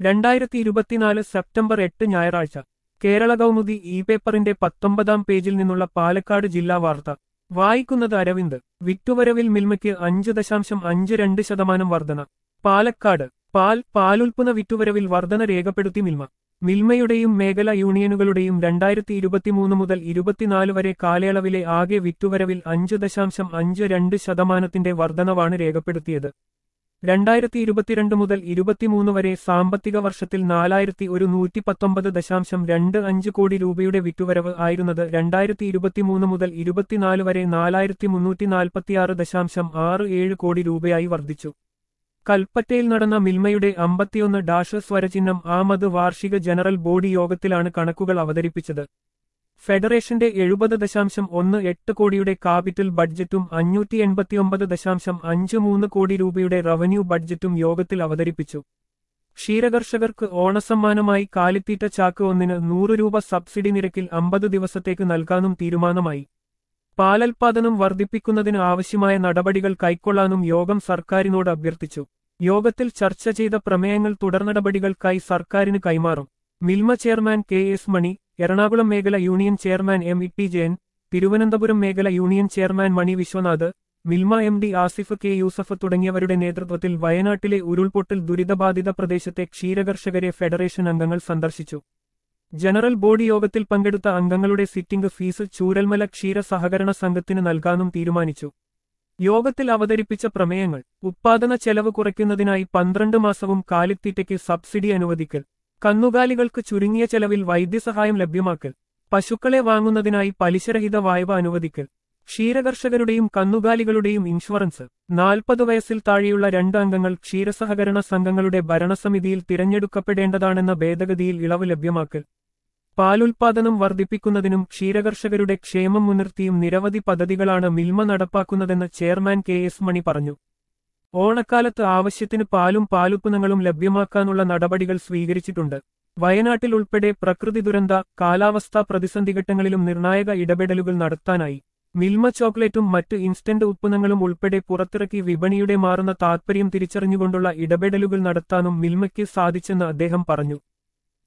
രണ്ടായിരത്തി ഇരുപത്തിനാല് സെപ്റ്റംബർ എട്ട് ഞായറാഴ്ച കേരള കൗമുദി ഇ പേപ്പറിന്റെ പത്തൊമ്പതാം പേജിൽ നിന്നുള്ള പാലക്കാട് ജില്ലാ വാർത്ത വായിക്കുന്നത് അരവിന്ദ് വിറ്റുവരവിൽ മിൽമയ്ക്ക് അഞ്ച് ദശാംശം അഞ്ച് രണ്ട് ശതമാനം വർധന പാലക്കാട് പാൽ പാലുൽപ്പന്ന വിറ്റുവരവിൽ വർധന രേഖപ്പെടുത്തി മിൽമ മിൽമയുടെയും മേഖല യൂണിയനുകളുടെയും രണ്ടായിരത്തി ഇരുപത്തിമൂന്ന് മുതൽ ഇരുപത്തിനാല് വരെ കാലയളവിലെ ആകെ വിറ്റുവരവിൽ അഞ്ച് ദശാംശം അഞ്ച് രണ്ട് ശതമാനത്തിന്റെ വർധനവാണ് രേഖപ്പെടുത്തിയത് രണ്ടായിരത്തി ഇരുപത്തിരണ്ട് മുതൽ ഇരുപത്തിമൂന്ന് വരെ സാമ്പത്തിക വർഷത്തിൽ നാലായിരത്തി ഒരു നൂറ്റി പത്തൊമ്പത് ദശാംശം രണ്ട് അഞ്ച് കോടി രൂപയുടെ വിറ്റുവരവ് ആയിരുന്നത് രണ്ടായിരത്തി ഇരുപത്തിമൂന്ന് മുതൽ ഇരുപത്തിനാല് വരെ നാലായിരത്തി മുന്നൂറ്റി നാൽപ്പത്തിയാറ് ദശാംശം ആറ് ഏഴ് കോടി രൂപയായി വർദ്ധിച്ചു കൽപ്പറ്റയിൽ നടന്ന മിൽമയുടെ അമ്പത്തിയൊന്ന് ഡാഷ് സ്വരചിഹ്നം ആമത് വാർഷിക ജനറൽ ബോഡി യോഗത്തിലാണ് കണക്കുകൾ അവതരിപ്പിച്ചത് ഫെഡറേഷന്റെ എഴുപത് ദശാംശം ഒന്ന് എട്ട് കോടിയുടെ കാപിറ്റൽ ബഡ്ജറ്റും അഞ്ഞൂറ്റി എൺപത്തിയൊമ്പത് ദശാംശം അഞ്ച് മൂന്ന് കോടി രൂപയുടെ റവന്യൂ ബഡ്ജറ്റും യോഗത്തിൽ അവതരിപ്പിച്ചു ക്ഷീരകർഷകർക്ക് ഓണസമ്മാനമായി കാലിത്തീറ്റ ചാക്ക് ഒന്നിന് നൂറ് രൂപ സബ്സിഡി നിരക്കിൽ അമ്പത് ദിവസത്തേക്ക് നൽകാനും തീരുമാനമായി പാലൽപാദനം വർദ്ധിപ്പിക്കുന്നതിന് ആവശ്യമായ നടപടികൾ കൈക്കൊള്ളാനും യോഗം സർക്കാരിനോട് അഭ്യർത്ഥിച്ചു യോഗത്തിൽ ചർച്ച ചെയ്ത പ്രമേയങ്ങൾ തുടർനടപടികൾക്കായി സർക്കാരിന് കൈമാറും Milma chairman K S Mani Ernakulam മേഖല union chairman M E T Jayan Thiruvananthapuram മേഖല union chairman Mani Viswanath Milma M D Asif K Yusuf തുടങ്ങിയവരുടെ നേതൃത്വത്തിൽ വയനാട്ടിലെ ഉരുൾപൊട്ടൽ ദുരിതബാധിത പ്രദേശത്തെ ക്ഷീരകർഷകരെ ഫെഡറേഷൻ അംഗങ്ങൾ സന്ദർശിച്ചു ജനറൽ ബോഡി യോഗത്തിൽ പങ്കെടുത്ത അംഗങ്ങളുടെ സിറ്റിംഗ് ഫീസ് ചൂരൽമല ക്ഷീര സഹകരണ സംഘത്തിന് നൽകാനും തീരുമാനിച്ചു യോഗത്തിൽ അവതരിപ്പിച്ച പ്രമേയങ്ങൾ ഉത്പാദന ചെലവ് കുറയ്ക്കുന്നതിനായി പന്ത്രണ്ട് മാസവും കാലിത്തീറ്റയ്ക്ക് സബ്സിഡി അനുവദിക്കൽ കന്നുകാലികൾക്ക് ചുരുങ്ങിയ ചെലവിൽ വൈദ്യസഹായം ലഭ്യമാക്കൽ പശുക്കളെ വാങ്ങുന്നതിനായി പലിശരഹിത വായ്പ അനുവദിക്കൽ ക്ഷീരകർഷകരുടെയും കന്നുകാലികളുടെയും ഇൻഷുറൻസ് നാൽപ്പത് വയസ്സിൽ താഴെയുള്ള രണ്ട് അംഗങ്ങൾ ക്ഷീരസഹകരണ സംഘങ്ങളുടെ ഭരണസമിതിയിൽ തിരഞ്ഞെടുക്കപ്പെടേണ്ടതാണെന്ന ഭേദഗതിയിൽ ഇളവ് ലഭ്യമാക്കൽ പാലുൽപാദനം വർദ്ധിപ്പിക്കുന്നതിനും ക്ഷീരകർഷകരുടെ ക്ഷേമം മുൻനിർത്തിയും നിരവധി പദ്ധതികളാണ് മിൽമ നടപ്പാക്കുന്നതെന്ന് ചെയർമാൻ കെ എസ് മണി പറഞ്ഞു ഓണക്കാലത്ത് ആവശ്യത്തിന് പാലും പാലുൽപ്പന്നങ്ങളും ലഭ്യമാക്കാനുള്ള നടപടികൾ സ്വീകരിച്ചിട്ടുണ്ട് വയനാട്ടിൽ ഉൾപ്പെടെ പ്രകൃതി ദുരന്ത കാലാവസ്ഥാ പ്രതിസന്ധിഘട്ടങ്ങളിലും നിർണായക ഇടപെടലുകൾ നടത്താനായി മിൽമ ചോക്ലേറ്റും മറ്റ് ഇൻസ്റ്റന്റ് ഉത്പന്നങ്ങളും ഉൾപ്പെടെ പുറത്തിറക്കി വിപണിയുടെ മാറുന്ന താൽപര്യം തിരിച്ചറിഞ്ഞുകൊണ്ടുള്ള ഇടപെടലുകൾ നടത്താനും മിൽമയ്ക്ക് സാധിച്ചെന്ന് അദ്ദേഹം പറഞ്ഞു